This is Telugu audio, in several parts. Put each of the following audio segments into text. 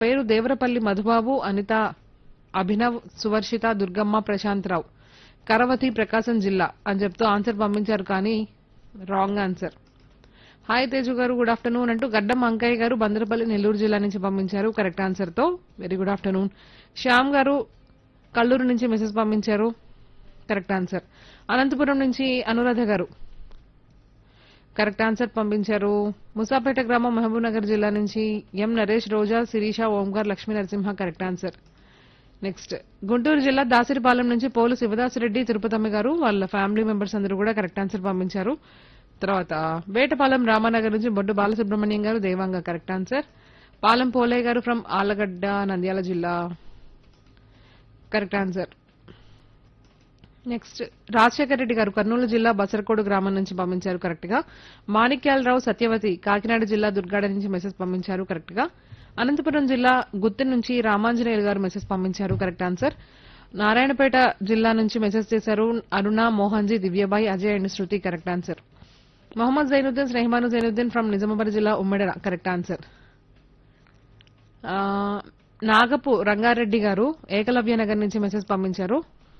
పేరు దేవరపల్లి మధుబాబు అనిత అభినవ్ సువర్షిత దుర్గమ్మ ప్రశాంత్ రావు కరవతి ప్రకాశం జిల్లా అని చెప్తూ ఆన్సర్ పంపించారు కానీ రాంగ్ ఆన్సర్ హాయ్ తేజు గారు గుడ్ ఆఫ్టర్నూన్ అంటూ గడ్డం అంకయ్య గారు బందరపల్లి నెల్లూరు జిల్లా నుంచి పంపించారు కరెక్ట్ ఆన్సర్ తో very good afternoon Shyam garu Kallur నుంచి మెసేజ్ పంపించారు కరెక్ట్ ఆన్సర్ అనంతపురం నుంచి అనురాధ గారు కరెక్ట్ ఆన్సర్ పంపించారు ముసాపేట గ్రామం మహబూబ్ నగర్ జిల్లా నుంచి M Naresh Roja Sireesha Omkar Lakshmi Narasimha correct answer next Guntur జిల్లా దాసిరిపాలెం నుంచి పోలు శివదాసిరెడ్డి తిరుపతమ్మ గారు వాళ్ళ ఫ్యామిలీ మెంబర్స్ అందరూ కూడా కరెక్ట్ ఆన్సర్ పంపించారు తర్వాత వేటపాలెం రామానగర్ నుంచి బొడ్డు బాలసుబ్రహ్మణ్యం గారు దేవాంగ కరెక్ట్ ఆన్సర్ పాలెం పోలే గారు ఫ్రమ్ ఆలగడ్డ నంద్యాల జిల్లా correct answer next Rajasekhara Reddy garu Kurnool జిల్లా బసరకోడు గ్రామం నుంచి పంపించారు కరెక్ట్ గా మాణిక్యాలరావు సత్యవతి కాకినాడ జిల్లా దుర్గాడ నుంచి మెసేజ్ పంపించారు కరెక్ట్ గా అనంతపురం జిల్లా గుత్తి నుంచి రామాంజనేయులు గారు మెసేజ్ పంపించారు కరెక్ట్ ఆన్సర్ నారాయణపేట జిల్లా నుంచి మెసేజ్ చేశారు Aruna Mohanji Divyabai Ajay and Shruti correct answer Mohammed Zainuddin స్నేహమాను జైనుద్దీన్ ఫ్రమ్ నిజామాబాద్ జిల్లా ఉమ్మడి కరెక్ట్ ఆన్సర్ ఆ, నాగపు రంగారెడ్డి గారు ఏకలవ్య నగర్ నుంచి మెసేజ్ పంపించారు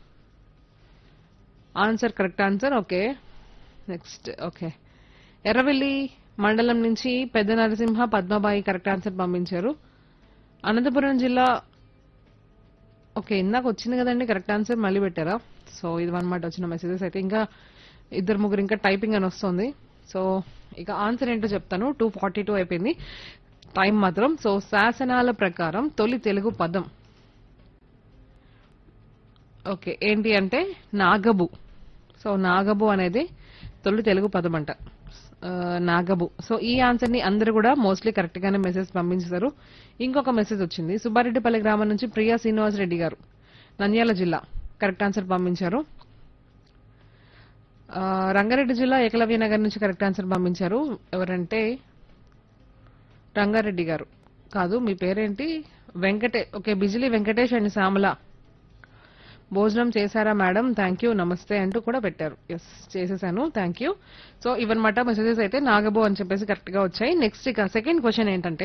answer correct answer okay next okay Erravelli మండలం నుంచి పెద్ద నరసింహ పద్మబాయి కరెక్ట్ ఆన్సర్ పంపించారు అనంతపురం జిల్లా ఓకే ఇందాక వచ్చింది కదండి కరెక్ట్ ఆన్సర్ మళ్ళీ పెట్టారా సో ఇది అనమాట వచ్చిన మెసేజెస్ అయితే ఇంకా ఇద్దరు ముగ్గురు ఇంకా టైపింగ్ అని వస్తుంది సో ఇక ఆన్సర్ ఏంటో చెప్తాను టూ ఫార్టీ టూ అయిపోయింది టైం మాత్రం సో శాసనాల ప్రకారం తొలి తెలుగు పదం ఓకే ఏంటి అంటే నాగబు సో నాగబు అనేది తొలి తెలుగు పదం అంట ఆ, నాగబు సో ఈ ఆన్సర్ ని అందరూ కూడా మోస్ట్లీ కరెక్ట్ గానే మెసేజ్ పంపించారు ఇంకొక మెసేజ్ వచ్చింది సుబ్బారెడ్డిపల్లి గ్రామం నుంచి ప్రియా శ్రీనివాస్ రెడ్డి గారు నంద్యాల జిల్లా కరెక్ట్ ఆన్సర్ పంపించారు ఆ, రంగారెడ్డి జిల్లా ఏకలవ్య నగర్ నుంచి కరెక్ట్ ఆన్సర్ పంపించారు ఎవరంటే రంగారెడ్డి గారు కాదు మీ పేరేంటి వెంకటే ఓకే బిజిలీ వెంకటేష్ అండ్ శ్యామల భోజనం చేశారా మేడం థ్యాంక్ యూ నమస్తే అంటూ కూడా పెట్టారు ఎస్ చేసేసాను థ్యాంక్ యూ సో ఇవన్నమాట మెసేజెస్ అయితే నాగబో అని చెప్పేసి కరెక్ట్ గా వచ్చాయి నెక్స్ట్ ఇక సెకండ్ క్వశ్చన్ ఏంటంటే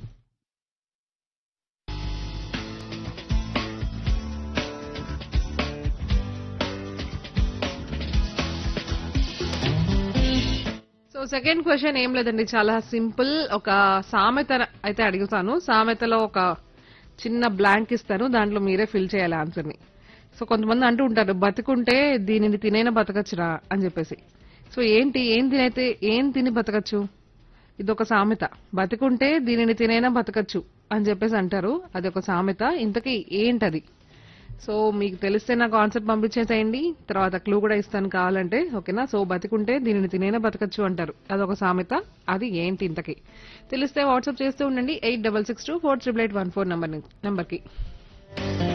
సో సెకండ్ క్వశ్చన్ ఏం లేదండి చాలా సింపుల్ ఒక సామెత అయితే అడుగుతాను సామెతలో ఒక చిన్న బ్లాంక్ ఇస్తాను దాంట్లో మీరే ఫిల్ చేయాలి ఆన్సర్ ని సో కొంతమంది అంటూ ఉంటారు బతుకుంటే దీనిని తినైనా బతకచ్చురా అని చెప్పేసి సో ఏంటి ఏం తినైతే ఏం తిని బతకచ్చు ఇది ఒక సామెత బతుకుంటే దీనిని తినైనా బతకచ్చు అని చెప్పేసి అంటారు అది ఒక సామెత ఇంతకీ ఏంటది సో మీకు తెలిస్తే నాకు ఆన్సర్ పంపించేసేయండి తర్వాత క్లూ కూడా ఇస్తాను కావాలంటే ఓకేనా సో బతికుంటే దీనిని తినైనా బతకచ్చు అంటారు అదొక సామెత అది ఏంటి ఇంతకి తెలిస్తే వాట్సాప్ చేస్తూ ఉండండి eight double six two four triple eight one four number నంబర్కి